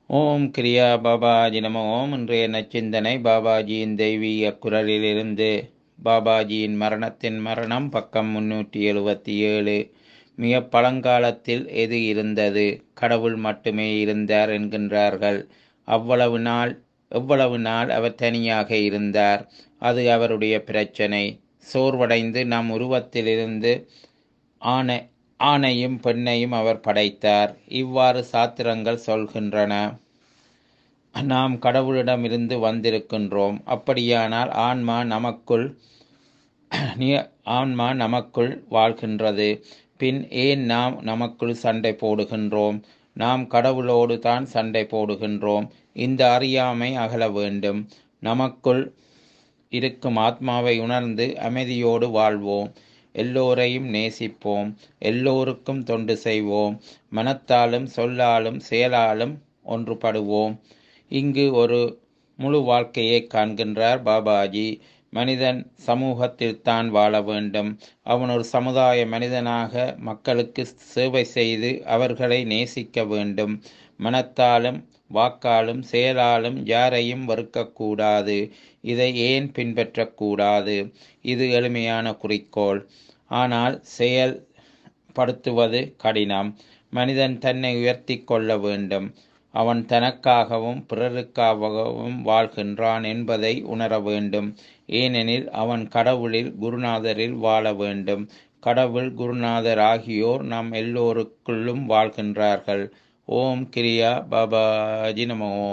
ஓம் கிரியா பாபாஜி நம ஓம் இன்றைய நச்சிந்தனை பாபாஜியின் தெய்வீக குரலிலிருந்து பாபாஜியின் மரணத்தின் மரணம் பக்கம் முன்னூற்றி எழுபத்தி ஏழு மிக பழங்காலத்தில் எது இருந்தது கடவுள் மட்டுமே இருந்தார் என்கின்றார்கள் அவ்வளவு நாள் எவ்வளவு நாள் அவர் தனியாக இருந்தார் அது அவருடைய பிரச்சனை சோர்வடைந்து நம் உருவத்திலிருந்து ஆணை ஆணையும் பெண்ணையும் அவர் படைத்தார் இவ்வாறு சாத்திரங்கள் சொல்கின்றன நாம் கடவுளிடமிருந்து வந்திருக்கின்றோம் அப்படியானால் ஆன்மா நமக்குள் ஆன்மா நமக்குள் வாழ்கின்றது பின் ஏன் நாம் நமக்குள் சண்டை போடுகின்றோம் நாம் கடவுளோடு தான் சண்டை போடுகின்றோம் இந்த அறியாமை அகல வேண்டும் நமக்குள் இருக்கும் ஆத்மாவை உணர்ந்து அமைதியோடு வாழ்வோம் எல்லோரையும் நேசிப்போம் எல்லோருக்கும் தொண்டு செய்வோம் மனத்தாலும் சொல்லாலும் செயலாலும் ஒன்றுபடுவோம் இங்கு ஒரு முழு வாழ்க்கையை காண்கின்றார் பாபாஜி மனிதன் சமூகத்தில் தான் வாழ வேண்டும் அவன் ஒரு சமுதாய மனிதனாக மக்களுக்கு சேவை செய்து அவர்களை நேசிக்க வேண்டும் மனத்தாலும் வாக்காலும் செயலாலும் யாரையும் வெறுக்கக்கூடாது இதை ஏன் பின்பற்றக்கூடாது இது எளிமையான குறிக்கோள் ஆனால் செயல்படுத்துவது கடினம் மனிதன் தன்னை உயர்த்தி கொள்ள வேண்டும் அவன் தனக்காகவும் பிறருக்காகவும் வாழ்கின்றான் என்பதை உணர வேண்டும் ஏனெனில் அவன் கடவுளில் குருநாதரில் வாழ வேண்டும் கடவுள் குருநாதர் ஆகியோர் நம் எல்லோருக்குள்ளும் வாழ்கின்றார்கள் ஓம் கிரியா பாபாஜி நமோ